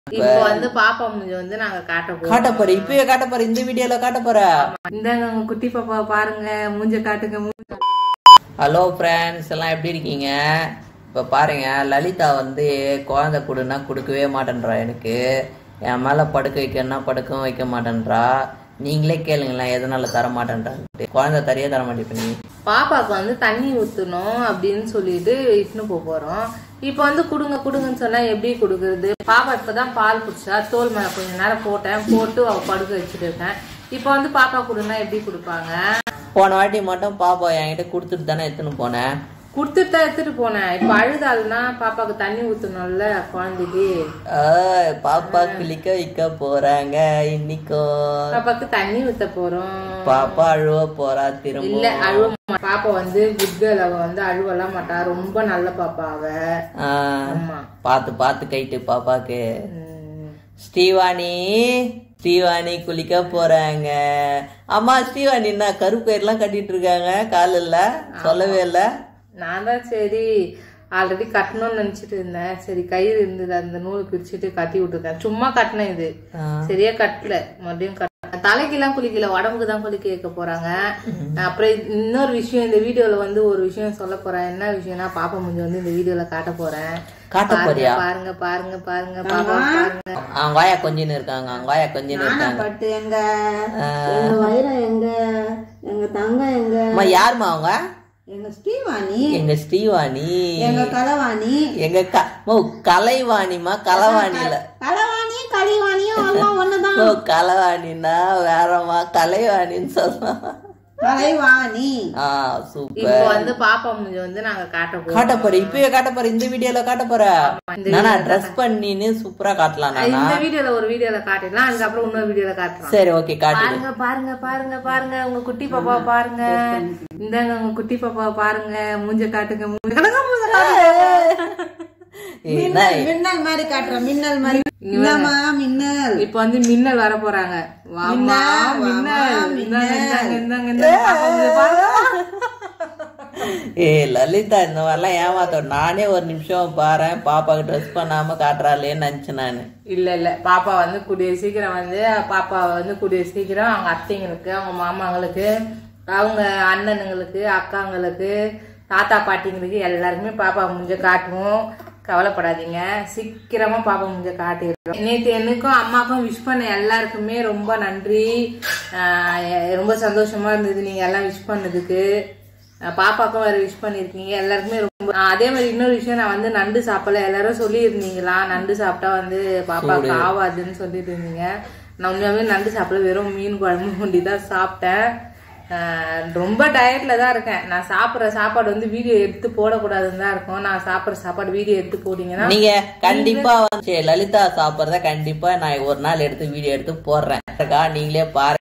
இப்போ வந்து பாப்பா மூஞ்சி வந்து நாங்க காட்ட போறோம் காட்ட போற இப்பயே காட்ட போற இந்த வீடியோல காட்ட போற இந்தாங்க உங்க குட்டி பாப்பா பாருங்க மூஞ்ச காட்டுங்க மூஞ்ச ஹலோ ஃப்ரெண்ட்ஸ் எல்லாம் எப்படி இருக்கீங்க இப்போ பாருங்க லலிதா வந்து குழந்தை கொடுன்னா கொடுக்கவே மாட்டேன்றா எனக்கு என் மேலே படுக்க வைக்கணும்னா படுக்கவும் வைக்க மாட்டேன்றா நீங்களே கேளுங்களேன் எதனால தர மாட்டேன்றான்ட்டு குழந்தை தரையே தர மாட்டேன் நீ பாப்பாக்கு வந்து தண்ணி ஊத்தணும் அப்படின்னு சொல்லிட்டு இட்டுன்னு போக போறோம் இப்போ வந்து குடுங்க குடுங்கன்னு சொன்னா எப்படி கொடுக்கறது பாப்பா இப்பதான் பால் குடிச்சா தோல் மேல கொஞ்ச நேரம் போட்டேன் போட்டு அவ படுக்க வச்சுட்டு இருக்கேன் இப்போ வந்து பாப்பா கொடுன்னா எப்படி கொடுப்பாங்க போன வாட்டி மட்டும் பாப்பா என்கிட்ட கொடுத்துட்டு தானே எடுத்துன்னு போனேன் கொடுத்துட்டு தான் எடுத்துட்டு போனேன் இப்போ அழுதாள்னா பாப்பாக்கு தண்ணி ஊத்தணும்ல குழந்தைக்கு ஆய், பாப்பா குளிக்க வைக்க போறாங்க இன்னைக்கோ பாப்பாக்கு தண்ணி ஊத்த போறோம் பாப்பா அழுவ போறா திரும்ப இல்ல அழுவ மா- பாப்பா வந்து குட்கல் அவ வந்து அழுவலாம் மாட்டா ரொம்ப நல்ல பாப்பா அவ ஆ, ஆமா பார்த்து பார்த்து கைட்டு பாப்பாக்கு உம். ஸ்ரீவாணி ஸ்ரீவாணி குளிக்க போறாங்க அம்மா ஸ்ரீவாணி என்ன கருப்பு கயிறுலாம் கட்டிட்டு இருக்காங்க காலில் சொல்லவே இல்லை நான் தான் சரி ஆல்ரெடி கட்டணும்னு நினைச்சிட்டு இருந்தேன் சரி கயிறு இருந்தது அந்த நூல் பிரிச்சுட்டு கட்டி விட்டுருக்கேன் சும்மா கட்டினேன் இது சரியா கட்டல மறுபடியும் கட்ட தலைக்கெல்லாம் குளிக்கல உடம்புக்கு தான் குளிக்க வைக்க போறாங்க அப்புறம் இன்னொரு விஷயம் இந்த வீடியோல வந்து ஒரு விஷயம் சொல்ல போறேன் என்ன விஷயம்னா பாப்பா முஞ்சி வந்து இந்த வீடியோல காட்ட போறேன் காட்ட போறியா பாருங்க பாருங்க பாருங்க பாப்பா பாருங்க அவங்க வாயா கொஞ்சின்னு இருக்காங்க அவங்க வாயா கொஞ்சின்னு இருக்காங்க பட்டு எங்க எங்க வைரம் எங்க எங்க தங்கம் எங்க அம்மா யாரும்மா அவங்க எங்க ஸ்ரீவாணி எங்க ஸ்ரீவாணி எங்க கலவாணி எங்க க ஓ கலைவாணிமா கலவாணில கலவாணி கலிவாணியும் எல்லாம் ஒண்ணுதான் ஓ கலவாணின்னா வேறம்மா கலைவாணின்னு சொல்லலாம் கலைவாணி ஆ சூப்பர் இப்போ வந்து பாப்பா முஞ்சி வந்து நாங்க காட்ட போறோம் காட்ட போற இப்பயே காட்ட போற இந்த வீடியோல காட்ட போற நானா ட்ரெஸ் பண்ணின்னு சூப்பரா காட்டலாம் நானா இந்த வீடியோல ஒரு வீடியோல காட்டிடலாம் அதுக்கப்புறம் இன்னொரு வீடியோல காட்டுறோம் சரி ஓகே காட்டு பாருங்க பாருங்க பாருங்க பாருங்க உங்க குட்டி பாப்பா பாருங்க இந்தாங்க உங்க குட்டி பாப்பா பாருங்க மூஞ்ச காட்டுங்க மூஞ்ச காட்டுங்க, மூஞ்ச காட்டுங்க. ஏய், நான் மின்னல் மாதிரி காட்டுறேன் மின்னல் மாதிரி இந்தாம்மா மின்னல் இப்ப வந்து மின்னல் வர போறாங்க வாமா மின்னல் இந்தாங்க, இந்தாங்க, இந்தாங்க, இந்தாங்க. பாப்பா மூஞ்ச பாருங்க. ஏய் லலிதா இந்த மாதிரிலாம் ஏமாத்தோம் நானே ஒரு நிமிஷம் பாறேன் பாப்பாக்கு ட்ரெஸ் பண்ணாம காட்டுறாளேன்னு நினைச்சேன் நானு இல்ல இல்ல பாப்பா வந்து கூடிய சீக்கிரம் வந்து பாப்பா வந்து கூடிய சீக்கிரம் அவங்க அத்தைங்களுக்கு அவங்க மாமாங்களுக்கு அவங்க அண்ணனுங்களுக்கு அக்காங்களுக்கு தாத்தா பாட்டிங்களுக்கு எல்லாருக்குமே பாப்பா முஞ்ச காட்டுவோம் கவலைப்படாதீங்க சீக்கிரமா பாப்பா முஞ்ச காட்டிடுறோம் நேற்று எனக்கும் அம்மாக்கும் விஷ் பண்ண எல்லாருக்குமே ரொம்ப நன்றி ஆஹ் ரொம்ப சந்தோஷமா இருந்தது நீங்க எல்லாம் விஷ் பண்ணதுக்கு அஹ் பாப்பாக்கும் வேற விஷ் பண்ணிருக்கீங்க எல்லாருக்குமே ரொம்ப அஹ் அதே மாதிரி இன்னொரு விஷயம் நான் வந்து நண்டு சாப்பிடல எல்லாரும் சொல்லி இருந்தீங்களா நண்டு சாப்பிட்டா வந்து பாப்பாக்கு ஆவாதுன்னு சொல்லிட்டு இருந்தீங்க நான் உண்மையாவே நண்டு சாப்பிடல வெறும் மீன் குழம்பு கொண்டி தான் சாப்பிட்டேன் அஹ் ரொம்ப டயட்ல தான் இருக்கேன் நான் சாப்பிட்ற சாப்பாடு வந்து வீடியோ எடுத்து போடக்கூடாதுன்னு தான் இருக்கும் நான் சாப்பிட்ற சாப்பாடு வீடியோ எடுத்து போட்டீங்கன்னா நீங்க கண்டிப்பா வந்து லலிதா சாப்பிடுறத கண்டிப்பா நான் ஒரு நாள் எடுத்து வீடியோ எடுத்து போடுறேன் அக்கா, நீங்களே பாருங்க